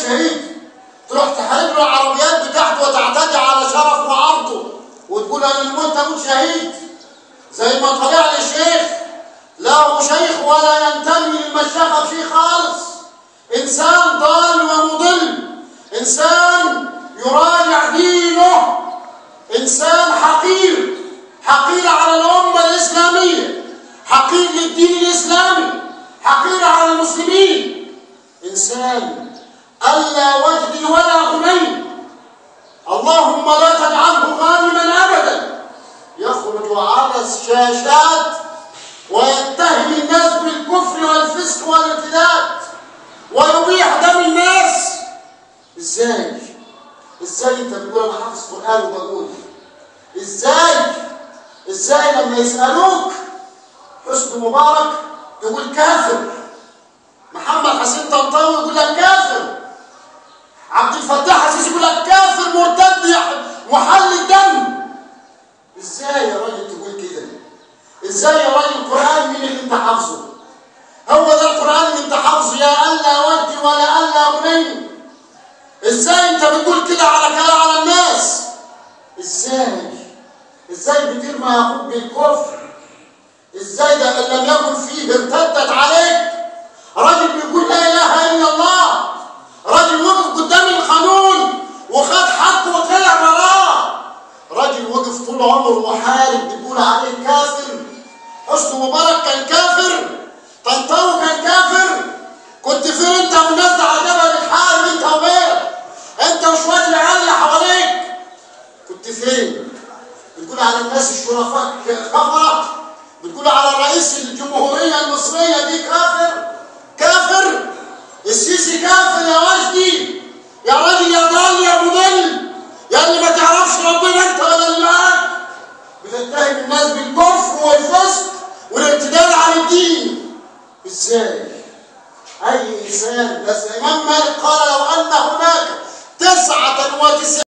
شهيد تروح تحارب له العربيات بتاعته وتعتدي على شرف وعرضه وتقول انا الموت اموت شهيد زي ما طلع لي شيخ لا هو شيخ ولا ينتمي للمشيخه في خالص انسان ضال ومضل انسان يراجع دينه انسان حقير حقير على الامه الاسلاميه حقير للدين الاسلامي حقير على المسلمين انسان الا وجدي ولا غني اللهم لا تجعله غانما ابدا يخرج على الشاشات ويتهم الناس بالكفر والفسق والارتداد ويبيح دم الناس ازاي ازاي انت بتقول انا حافظ قران وبقول ازاي ازاي لما يسالوك حسن مبارك تقول كافر محمد حسين طنطاوي يقول لك كافر عبد الفتاح حسيس يقول لك كافر مرتد محل الدم ازاي يا راجل تقول كده ازاي يا راجل القران مين اللي انت حافظه هو ده القران اللي انت حافظه يا الا ودي ولا الا غني ازاي انت بتقول كده على كلام على الناس ازاي ازاي بترمي اخوك بالكفر ازاي ده ان لم يكن فيه ارتدت عليك راجل بيقول لا اله الا الله راجل وقف قدام القانون وخد حقه وطلع وراه راجل وقف طول عمره محارب بتقول عليه كافر حسن مبارك كان كافر طنطاوي كان كافر كنت فين انت والناس على جبل بتحارب انت وغيرك انت وشويه العيال اللي حواليك كنت فين بتقول على الناس الشرفاء كفره بتقول على رئيس الجمهوريه المصريه دي كافر كافر السيسي كافر يا وجدي يا راجل يا ضال يا مضل يا اللي ما تعرفش ربنا انت ولا اللي معاك بتتهم الناس بالكفر والفسق والارتداد عن الدين ازاي اي انسان بس الامام مالك قال لو ان هناك تسعة وتسعين